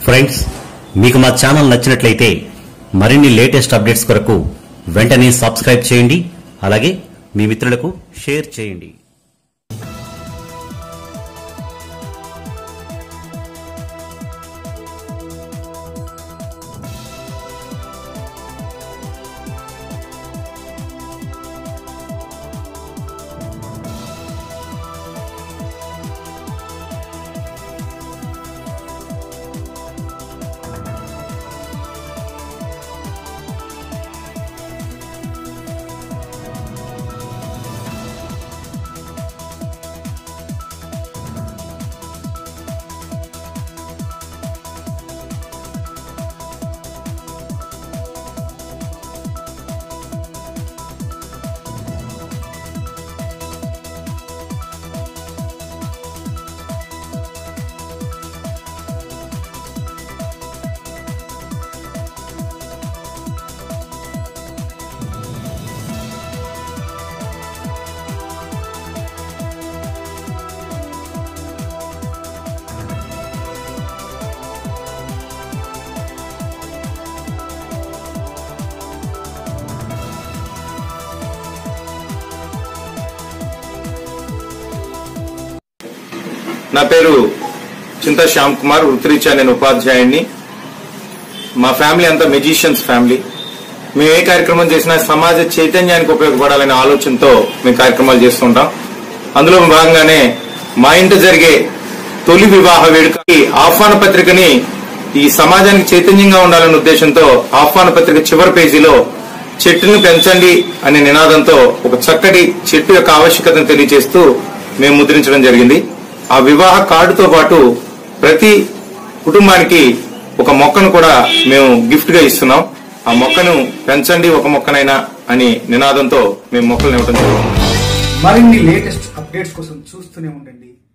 friends మీకు మా channel నచ్చినట్లయితే మరిన్ని లేటెస్ట్ అప్డేట్స్ కొరకు వెంటనే సబ్స్క్రైబ్ చేయండి అలాగే మీ మిత్రులకు షేర్ చేయండి నా పేరు చింతా శ్యామ్ కుమార్ వృత్తిరీత్యా నేను ఉపాధ్యాయుడిని మా ఫ్యామిలీ అంతా మెజిషియన్స్ ఫ్యామిలీ మేము ఏ కార్యక్రమం చేసినా సమాజ చైతన్యానికి ఉపయోగపడాలనే ఆలోచనతో మేము కార్యక్రమాలు చేస్తుంటాం అందులో భాగంగానే మా ఇంట జరిగే తొలి వివాహ వేడుకకి ఆహ్వాన పత్రికని ఈ సమాజానికి చైతన్యంగా ఉండాలనే ఉద్దేశంతో ఆహ్వాన పత్రిక చివరి పేజీలో చెట్టును పెంచండి అనే నినాదంతో ఒక చక్కటి చెట్టు యొక్క ఆవశ్యకతను తెలియజేస్తూ మేము ముద్రించడం జరిగింది ఆ వివాహ కార్డుతో పాటు ప్రతి కుటుంబానికి ఒక మొక్కను కూడా మేము గిఫ్ట్ గా ఇస్తున్నాం ఆ మొక్కను పెంచండి ఒక మొక్కనైనా అని నినాదంతో మేము మొక్కలను ఇవ్వడం జరుగుతుంది మరిన్ని లేటెస్ట్ అప్డేట్స్ కోసం చూస్తూనే ఉండండి